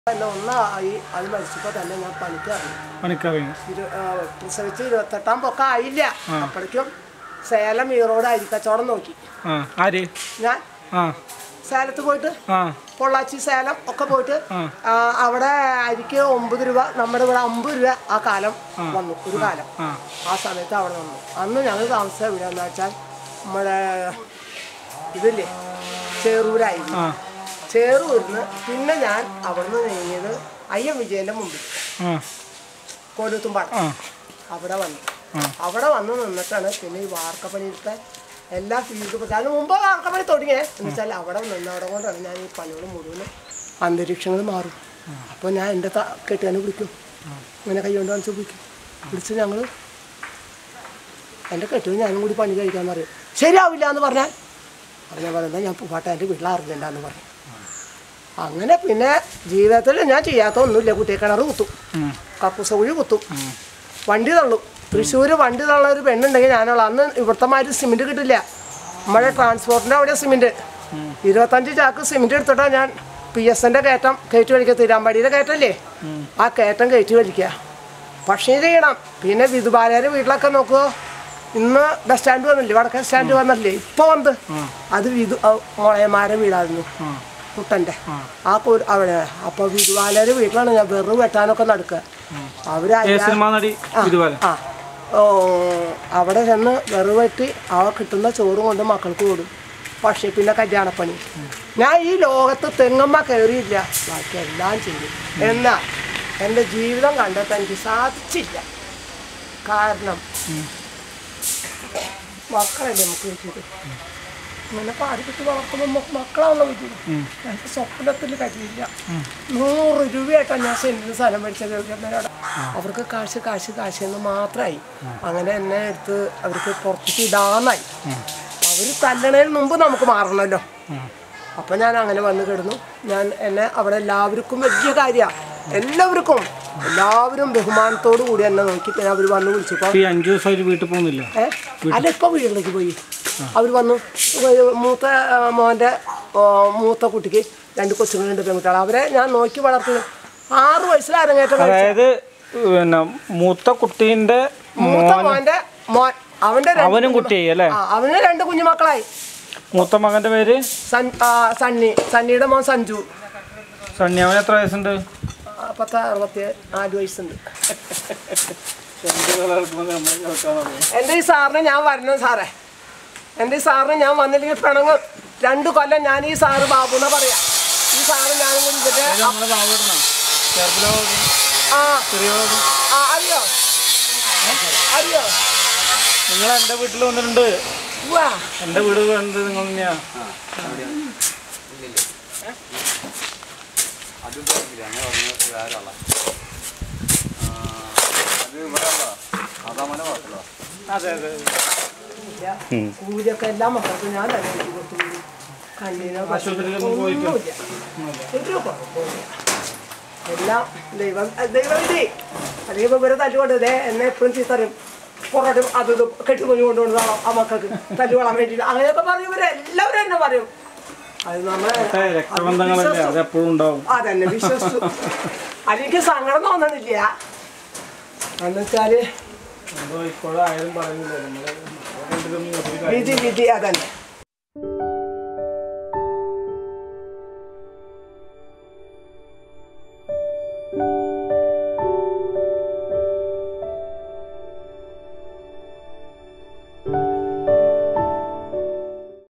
തന്നെ ഒന്നായി അത് മരിച്ചപ്പോൾ തന്നെ ഞാൻ പണിക്കാറി പണിക്കറിയുന്നു ഇരു ആ, പ്രസവിച്ച് ഇരുപത്തെട്ടാം പൊക്കം ആയില്ല അപ്പോഴേക്കും സേലം ഈറോഡ് അരിക്കച്ചവടം നോക്കി ആ ആര് ഞാൻ ആ സേലത്ത് പോയിട്ട് ആ പൊള്ളാച്ചി സേലം ഒക്കെ പോയിട്ട് ആ. ആ, അവിടെ അരിക്ക് ഒമ്പത് രൂപ നമ്മുടെ ഇവിടെ അമ്പത് രൂപ ആ കാലം വന്നു ഒരു കാലം ആ ആ സമയത്ത് അവിടെ വന്നു അന്ന് ഞങ്ങൾ താമസം എവിടെയാന്ന് വെച്ചാൽ നമ്മുടെ ഇതില്ലേ ചേറൂരായിരുന്നു ആ ചേറൂരിന്ന് പിന്നെ ഞാൻ അവിടുന്ന് നീങ്ങിയത് അയ്യം വിജയന്റെ മുമ്പിൽ ആ കോലത്തുമ്പാട് ആ അവിടെ വന്നു ആ. അവിടെ വന്ന് നിന്നിട്ടാണ് പിന്നെ ഈ വാർക്കപ്പണിയിലത്തെ എല്ലാ ഫീൽഡ് അതിന് മുമ്പ് വാർക്കപ്പണി തുടങ്ങിയേ എന്ന് വെച്ചാൽ അവിടെ നിന്നവിടെ കൊണ്ടാണ് ഞാൻ ഈ പണികൾ മുഴുവൻ അന്തരീക്ഷങ്ങൾ മാറും അപ്പോൾ ഞാൻ എൻ്റെ കെട്ടുകാനെ വിളിക്കും ഇങ്ങനെ കൈ കൊണ്ട് കാണിച്ച് വിളിക്കും വിളിച്ച് ഞങ്ങൾ എൻ്റെ കെട്ടിന് ഞാനും കൂടി പണി കഴിക്കാന്ന് പറയും ശരിയാവില്ല എന്ന് പറഞ്ഞാൽ അപ്പം ഞാൻ പറയുന്നത് ഞാൻ പൂപ്പാട്ട എൻ്റെ വീട്ടിൽ അറിഞ്ഞണ്ടെന്ന് പറയും അങ്ങനെ പിന്നെ ജീവിതത്തിൽ ഞാൻ ചെയ്യാത്ത ഒന്നുമില്ല കുട്ടിയെ കിണർ കുത്തും ഉം. കക്കൂസ കുഴി കുത്തും വണ്ടി തള്ളും തൃശ്ശൂർ വണ്ടി തള്ളുന്ന ഒരു പെണ്ണുണ്ടെങ്കിൽ ഞാനുള്ള അന്ന് ഇവിടുത്തെ മാതിരി സിമെൻറ്റ് കിട്ടില്ല നമ്മുടെ ട്രാൻസ്പോർട്ടിൻ്റെ അവിടെ സിമെൻറ്റ് ഇരുപത്തഞ്ച് ചാക്ക് സിമെൻറ്റ് എടുത്തിട്ടാണ് ഞാൻ പി എസ് എൻ്റെ കയറ്റം കയറ്റി വലിക്കുക തിരാമ്പാടിയുടെ കയറ്റല്ലേ ആ കയറ്റം കയറ്റി വലിക്കുക പക്ഷേ ചെയ്യണം പിന്നെ വിധുബാലയുടെ വീട്ടിലൊക്കെ നോക്കുമോ ഇന്ന് ബസ് സ്റ്റാൻഡ് വന്നില്ലേ വടക്കേ സ്റ്റാൻഡ് വന്നില്ലേ ഇപ്പോൾ വന്നത് അത് വിധു മോളയന്മാരെ വീടായിരുന്നു കുട്ടൻ്റെ ആ കൂ- അവിടെ അപ്പോൾ വിധുബാലയുടെ വീട്ടിലാണ് ഞാൻ വെറും വെട്ടാനൊക്കെ നടക്കുക അവര് ഏ സിനിമാ നടി ഇതുപോലെ ആ ഓ അവിടെ ചെന്ന് വെറു വെട്ടി ആ കിട്ടുന്ന ചോറും കൊണ്ട് മക്കൾക്ക് കൊടുക്കും പക്ഷേ പിന്നെ കല്യാണപ്പണി ഞാൻ ഈ ലോകത്ത് തെങ്ങമ്മ കയറിയില്ല ബാക്കി എല്ലാം ചെയ്യും എന്നാൽ എൻ്റെ ജീവിതം കണ്ടെത്താൻ എനിക്ക് സാധിച്ചില്ല കാരണം മക്കളല്ലേ നമുക്ക് കിട്ടിയത് ഇങ്ങനെ പാടിപ്പിച്ച് വളർത്തുമ്പോൾ നമുക്ക് മക്കളാണല്ലോ കിട്ടിയത് എനിക്ക് സ്വപ്നത്തിൽ കഴിയില്ല നൂറ് രൂപയായിട്ടാണ് ഞാൻ സെന്റിന് സ്ഥലം മേടിച്ചത് ഗവൺമെന്റോട് അവർക്ക് കാശ് കാശ് കാശ് എന്ന് മാത്രമായി അങ്ങനെ എന്നെ എടുത്ത് അവർക്ക് പുറത്തേക്ക് ഇടാന്നായി അവർ തല്ലണതിന് മുമ്പ് നമുക്ക് മാറണമല്ലോ അപ്പം ഞാൻ അങ്ങനെ വന്ന് കിടന്നു ഞാൻ എന്നെ അവിടെ എല്ലാവർക്കും വലിയ കാര്യമാണ് എല്ലാവർക്കും എല്ലാവരും ബഹുമാനത്തോടു കൂടി എന്നെ നോക്കി പിന്നെ അവർ വന്ന് വിളിച്ചപ്പോൾ ഈ അഞ്ചു ദിവസമായിട്ട് വീട്ടിൽ പോകുന്നില്ല ഏ? അല്ല ഇപ്പൊ വീട്ടിലേക്ക് പോയി അവർ വന്നു ഒരു മൂത്ത ആ, മോന്റെ ആ, മൂത്ത കുട്ടിക്ക് രണ്ട് കൊച്ചുങ്ങളുണ്ട് പെൺകുട്ടികൾ അവരെ ഞാൻ നോക്കി വളർത്തി ആറ് വയസ്സിൽ അരങ്ങേറ്റം കഴിച്ചു. അതായത് പിന്നെ മൂത്ത കുട്ടീന്റെ മൂത്ത മോന്റെ മോൻ അവന്റെ രണ്ട് അവനും കുട്ടിയായി അല്ലേ ആ, അവന് രണ്ട് കുഞ്ഞുമക്കളായി മൂത്ത മകന്റെ പേര് സൺ ആ, സണ്ണി സണ്ണിയുടെ മോൻ സഞ്ജു സണ്ണി അവൻ എത്ര വയസ്സുണ്ട് ആ, പത്ത് അറുപത്തി നാല് വയസ്സുണ്ട് എൻ്റെ ഈ സാറിന് ഞാൻ വരണം സാറേ എൻ്റെ ഈ സാറിന് ഞാൻ വന്നില്ലെങ്കിൽ പിണങ്ങും രണ്ട് കൊല്ലം ഞാൻ ഈ സാറ് ബാബു എന്നാ പറയാ ഈ സാറ് ഞാനും കൂടി ഇതിന്റെ ആ ആ അറിയോ അറിയോ നിങ്ങൾ എന്റെ വീട്ടിൽ വന്നിട്ടുണ്ട് വാ എന്റെ വീട് കണ്ട് നിങ്ങൾ തന്നെയാ അതെ അതെ കൂലിയൊക്കെ എല്ലാ മക്കൾക്കും ഞാൻ തന്നെ എഴുതി കൊടുത്തു കണ്ണീനോ ആശുപത്രിയിലൊന്നും പോയിട്ട് ഒന്നുമില്ല ഒരു കുഴപ്പമില്ല എല്ലാം ദൈവം ദൈവവിധി അല്ലെങ്കിൽ ഇവരെ തല്ലുകൊണ്ട് ദേ എന്നെ എപ്പോഴും ചീത്തറിയും പൊറോട്ടും അത് ഇത് കെട്ടിക്കുഞ്ഞു കൊണ്ടുകൊണ്ടതാണോ ആ മക്കൾക്ക് തല്ലുകൊള്ളാൻ വേണ്ടിയിട്ട് അങ്ങനെയൊക്കെ പറയും ഇവരെ എല്ലാവരും എന്നെ പറയും അത് നമ്മളെ മറ്റേ രക്തബന്ധങ്ങളല്ലേ അത് എപ്പോഴും ഉണ്ടാവും അതന്നെ വിശ്വസിച്ചു അല്ലെങ്കിൽ സങ്കടം തോന്നണില്ല എന്നുവെച്ചാല് എന്തോ ഇപ്പോഴായാലും പറയുന്നില്ല നമ്മള് വിധി വിധി അതന്നെ